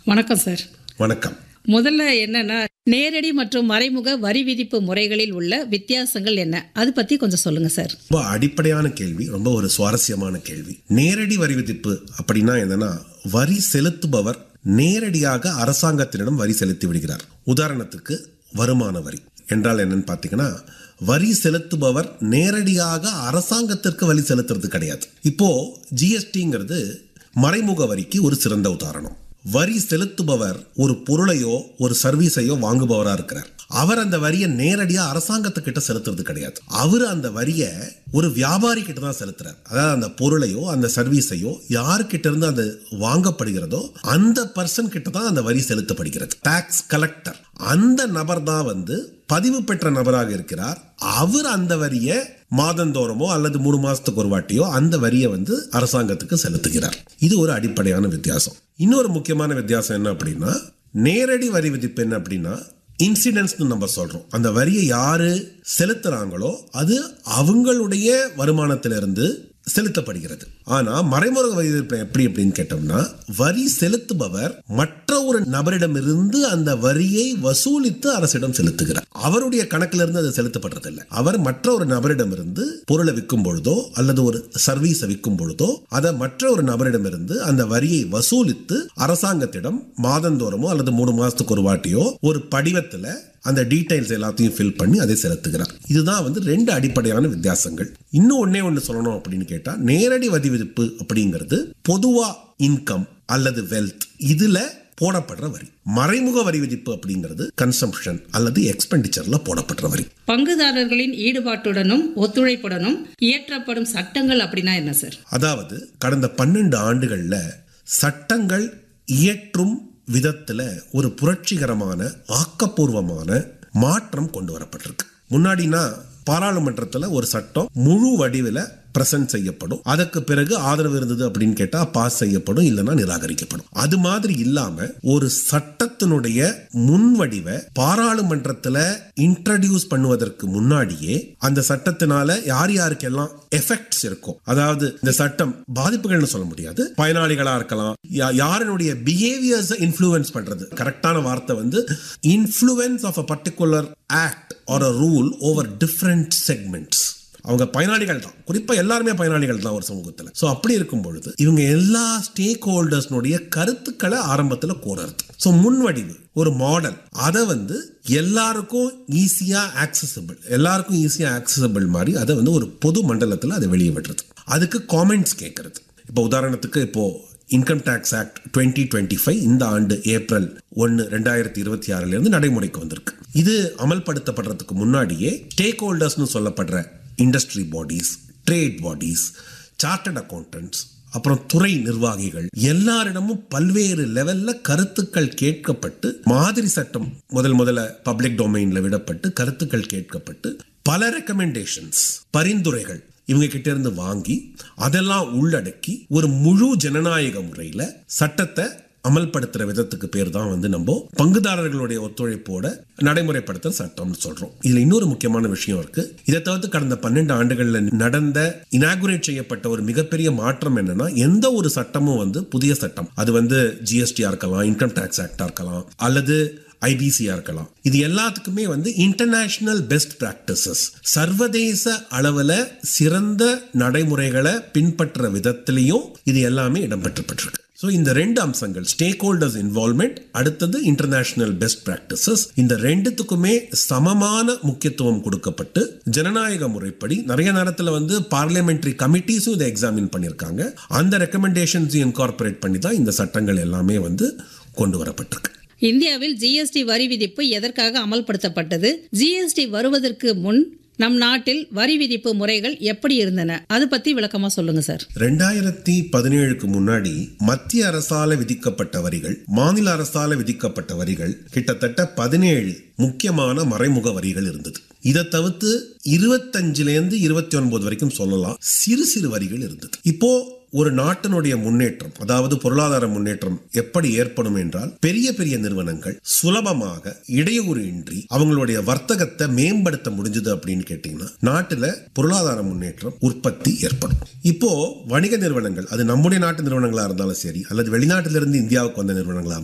வணக்கம் சார் வணக்கம் முதல்ல என்னன்னா நேரடி மற்றும் மறைமுக வரி விதிப்பு முறைகளில் உள்ள வித்தியாசங்கள் என்ன அது பத்தி கொஞ்சம் சொல்லுங்க சார் ரொம்ப அடிப்படையான கேள்வி ரொம்ப ஒரு சுவாரஸ்யமான கேள்வி நேரடி வரி விதிப்பு அப்படின்னா என்னன்னா வரி செலுத்துபவர் நேரடியாக அரசாங்கத்தினிடம் வரி செலுத்தி விடுகிறார் உதாரணத்துக்கு வருமான வரி என்றால் என்னன்னு பார்த்தீங்கன்னா வரி செலுத்துபவர் நேரடியாக அரசாங்கத்திற்கு வரி செலுத்துறது கிடையாது இப்போ ஜிஎஸ்டிங்கிறது மறைமுக வரிக்கு ஒரு சிறந்த உதாரணம் வரி செலுத்துபவர் ஒரு பொருளையோ ஒரு சர்வீஸையோ வாங்குபவரா இருக்கிறார் அவர் அந்த வரியை நேரடியா அரசாங்கத்துக்கிட்ட செலுத்துறது கிடையாது அவர் அந்த வரியை ஒரு வியாபாரி கிட்ட தான் செலுத்துறார் அதாவது அந்த பொருளையோ அந்த சர்வீஸையோ யார்கிட்ட இருந்து அது வாங்கப்படுகிறதோ அந்த பர்சன் கிட்ட தான் அந்த வரி செலுத்தப்படுகிறது டாக்ஸ் கலெக்டர் அந்த நபர் தான் வந்து பதிவு பெற்ற நபராக இருக்கிறார் அவர் அந்த வரியை மாதந்தோறமோ அல்லது மூணு மாசத்துக்கு ஒரு வாட்டியோ அந்த வரியை வந்து அரசாங்கத்துக்கு செலுத்துகிறார் இது ஒரு அடிப்படையான வித்தியாசம் இன்னொரு முக்கியமான வித்தியாசம் என்ன அப்படின்னா நேரடி வரி விதிப்பு என்ன அப்படின்னா இன்சிடென்ட்ஸ்னு நம்ம சொல்றோம் அந்த வரியை யாரு செலுத்துறாங்களோ அது அவங்களுடைய வருமானத்திலிருந்து செலுத்தப்படுகிறது ஆனா மறைமுக வரி விதிப்பு எப்படி அப்படின்னு கேட்டோம்னா வரி செலுத்துபவர் மற்ற ஒரு நபரிடமிருந்து அந்த வரியை வசூலித்து அரசிடம் செலுத்துகிறார் அவருடைய கணக்கிலிருந்து இருந்து அது செலுத்தப்படுறதில்லை அவர் மற்ற ஒரு நபரிடமிருந்து பொருளை விற்கும் பொழுதோ அல்லது ஒரு சர்வீஸை விற்கும் பொழுதோ அதை மற்ற ஒரு நபரிடமிருந்து அந்த வரியை வசூலித்து அரசாங்கத்திடம் மாதந்தோறமோ அல்லது மூணு மாசத்துக்கு ஒரு வாட்டியோ ஒரு படிவத்துல அந்த டீடைல்ஸ் எல்லாத்தையும் ஃபில் பண்ணி அதை செலுத்துகிறார் இதுதான் வந்து ரெண்டு அடிப்படையான வித்தியாசங்கள் இன்னும் ஒன்னே ஒன்று சொல்லணும் அப்படின்னு கேட்டா நேரடி வரி விதிப்பு அப்படிங்கிறது பொதுவா இன்கம் அல்லது வெல்த் இதுல போடப்படுற வரி மறைமுக வரி விதிப்பு அப்படிங்கிறது கன்சம்ஷன் அல்லது எக்ஸ்பெண்டிச்சர்ல போடப்படுற வரி பங்குதாரர்களின் ஈடுபாட்டுடனும் ஒத்துழைப்புடனும் இயற்றப்படும் சட்டங்கள் அப்படின்னா என்ன சார் அதாவது கடந்த பன்னெண்டு ஆண்டுகள்ல சட்டங்கள் இயற்றும் விதத்துல ஒரு புரட்சிகரமான ஆக்கப்பூர்வமான மாற்றம் கொண்டு வரப்பட்டிருக்கு முன்னாடினா பாராளுமன்றத்தில் ஒரு சட்டம் முழு வடிவில் பிரசன்ட் செய்யப்படும் அதற்கு பிறகு ஆதரவு இருந்தது அப்படின்னு கேட்டா பாஸ் செய்யப்படும் இல்லைன்னா நிராகரிக்கப்படும் அது மாதிரி இல்லாம ஒரு சட்டத்தினுடைய முன்வடிவை பாராளுமன்றத்துல இன்ட்ரடியூஸ் பண்ணுவதற்கு முன்னாடியே அந்த சட்டத்தினால யார் யாருக்கெல்லாம் எஃபெக்ட்ஸ் இருக்கும் அதாவது இந்த சட்டம் பாதிப்புகள்னு சொல்ல முடியாது பயனாளிகளா இருக்கலாம் யா- யாரினுடைய பிஹேவியர்ஸ் இன்ஃப்ளூயன்ஸ் பண்றது கரெக்டான வார்த்தை வந்து influence of a particular act or a rule over different segments அவங்க பயனாளிகள் தான் குறிப்பா எல்லாருமே பயனாளிகள் தான் ஒரு சமூகத்துல சோ அப்படி இருக்கும் பொழுது இவங்க எல்லா ஸ்டேக் ஹோல்டர்ஸ்னுடைய கருத்துக்களை ஆரம்பத்துல கோரறது சோ முன்வடிவு ஒரு மாடல் அதை வந்து எல்லாருக்கும் ஈஸியா ஆக்சசபிள் எல்லாருக்கும் ஈஸியா ஆக்சசபிள் மாதிரி அதை வந்து ஒரு பொது மண்டலத்துல அதை வெளியே விடுறது அதுக்கு காமெண்ட்ஸ் கேட்கறது இப்போ உதாரணத்துக்கு இப்போ income tax act twenty twenty five இந்த ஆண்டு ஏப்ரல் ஒன்று ரெண்டாயிரத்தி இருபத்தி ஆறுலேருந்து நடைமுறைக்கு வந்திருக்கு இது அமல்படுத்தப்படுறதுக்கு முன்னாடியே ஸ்டேக் ஹோல்டர்ஸ்னு சொல்லப்படுற industry bodies trade bodies chartered accountants அப்புறம் துறை நிர்வாகிகள் எல்லாரிடமும் பல்வேறு லெவல்ல கருத்துக்கள் கேட்கப்பட்டு மாதிரி சட்டம் முதல் முதல்ல பப்ளிக் டொமைன்ல விடப்பட்டு கருத்துக்கள் கேட்கப்பட்டு பல ரெக்கமெண்டேஷன்ஸ் பரிந்துரைகள் இவங்க கிட்ட இருந்து வாங்கி அதெல்லாம் உள்ளடக்கி ஒரு முழு ஜனநாயக முறையில சட்டத்தை அமல்படுத்துற விதத்துக்கு பேர் தான் வந்து நம்ம பங்குதாரர்களுடைய ஒத்துழைப்போட நடைமுறைப்படுத்துற சட்டம்னு சொல்றோம் இதுல இன்னொரு முக்கியமான விஷயம் இருக்கு இதை தவிர்த்து கடந்த பன்னெண்டு ஆண்டுகள்ல நடந்த இனாகுரேட் செய்யப்பட்ட ஒரு மிகப்பெரிய மாற்றம் என்னன்னா எந்த ஒரு சட்டமும் வந்து புதிய சட்டம் அது வந்து ஜிஎஸ்டியா இருக்கலாம் இன்கம் டேக்ஸ் ஆக்டா இருக்கலாம் அல்லது ஐபிசியா இருக்கலாம் இது எல்லாத்துக்குமே வந்து இன்டர்நேஷனல் பெஸ்ட் பிராக்டிசஸ் சர்வதேச அளவுல சிறந்த நடைமுறைகளை பின்பற்ற விதத்திலையும் இது எல்லாமே இடம்பெற்றப்பட்டிருக்கு ஸோ இந்த ரெண்டு அம்சங்கள் ஸ்டேக் ஹோல்டர்ஸ் இன்வால்மெண்ட் அடுத்தது இன்டர்நேஷனல் பெஸ்ட் பிராக்டிசஸ் இந்த ரெண்டுத்துக்குமே சமமான முக்கியத்துவம் கொடுக்கப்பட்டு ஜனநாயக முறைப்படி நிறைய நேரத்தில் வந்து பார்லிமெண்டரி கமிட்டிஸும் இதை எக்ஸாமின் பண்ணியிருக்காங்க அந்த ரெக்கமெண்டேஷன்ஸையும் இன்கார்பரேட் பண்ணி தான் இந்த சட்டங்கள் எல்லாமே வந்து கொண்டு வரப்பட்டிருக்கு இந்தியாவில் ஜிஎஸ்டி வரி விதிப்பு எதற்காக அமல்படுத்தப்பட்டது ஜிஎஸ்டி வருவதற்கு முன் நம் நாட்டில் வரி விதிப்பு முறைகள் எப்படி இருந்தன அது பத்தி விளக்கமா சொல்லுங்க சார் ரெண்டாயிரத்தி பதினேழுக்கு முன்னாடி மத்திய அரசால விதிக்கப்பட்ட வரிகள் மாநில அரசால விதிக்கப்பட்ட வரிகள் கிட்டத்தட்ட பதினேழு முக்கியமான மறைமுக வரிகள் இருந்தது இதை தவிர்த்து இருபத்தஞ்சுல இருந்து இருபத்தி ஒன்பது வரைக்கும் சொல்லலாம் சிறு சிறு வரிகள் இருந்தது இப்போ ஒரு நாட்டினுடைய முன்னேற்றம் அதாவது பொருளாதார முன்னேற்றம் எப்படி ஏற்படும் என்றால் பெரிய பெரிய நிறுவனங்கள் சுலபமாக இடையூறு இன்றி அவங்களுடைய வர்த்தகத்தை மேம்படுத்த முடிஞ்சது அப்படின்னு கேட்டீங்கன்னா நாட்டுல பொருளாதார முன்னேற்றம் உற்பத்தி ஏற்படும் இப்போ வணிக நிறுவனங்கள் அது நம்முடைய நாட்டு நிறுவனங்களா இருந்தாலும் சரி அல்லது வெளிநாட்டிலிருந்து இந்தியாவுக்கு வந்த நிறுவனங்களா